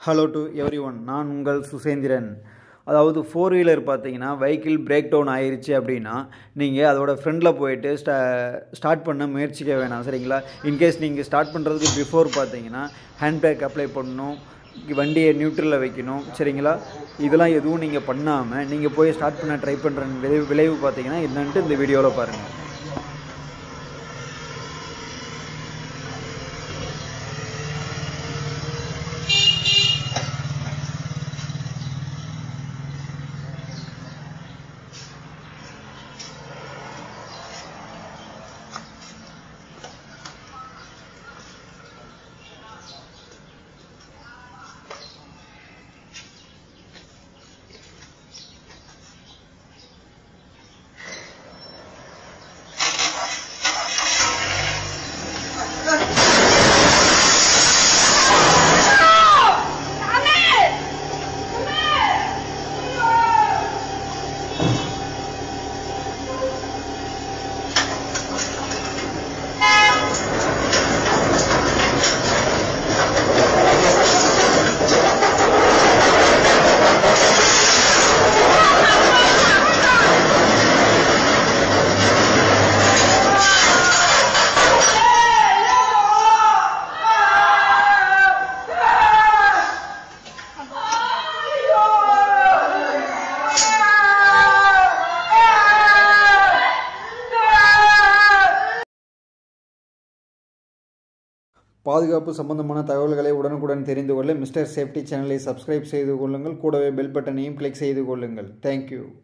hello to every one நான் உங்கள் சுசேந்திரன் அதாவது ஃபோர் வீலர் பார்த்தீங்கன்னா வெஹிக்கிள் பிரேக் டவுன் ஆயிருச்சு அப்படின்னா நீங்கள் அதோட ஃப்ரெண்டில் போயிட்டு ஸ்டா ஸ்டார்ட் பண்ண முயற்சிக்க வேணாம் சரிங்களா இன்கேஸ் நீங்கள் ஸ்டார்ட் பண்ணுறதுக்கு பிஃபோர் பார்த்தீங்கன்னா ஹேண்ட் பேக் அப்ளை பண்ணணும் வண்டியை நியூட்ரலில் வைக்கணும் சரிங்களா இதெல்லாம் எதுவும் நீங்கள் பண்ணாமல் நீங்கள் போய் ஸ்டார்ட் பண்ண ட்ரை பண்ணுற விளைவு விளைவு பார்த்தீங்கன்னா என்னன்ட்டு இந்த வீடியோவில் பாருங்கள் பாதுகாப்பு சம்பந்தமான தகவல்களை உடனுக்குடன் தெரிந்து கொள்ள மிஸ்டர் சேஃப்டி சேனலை சப்ஸ்கிரைப் செய்து கொள்ளுங்கள் கூடவே பெல் பட்டனையும் கிளிக் செய்து கொள்ளுங்கள் தேங்க்யூ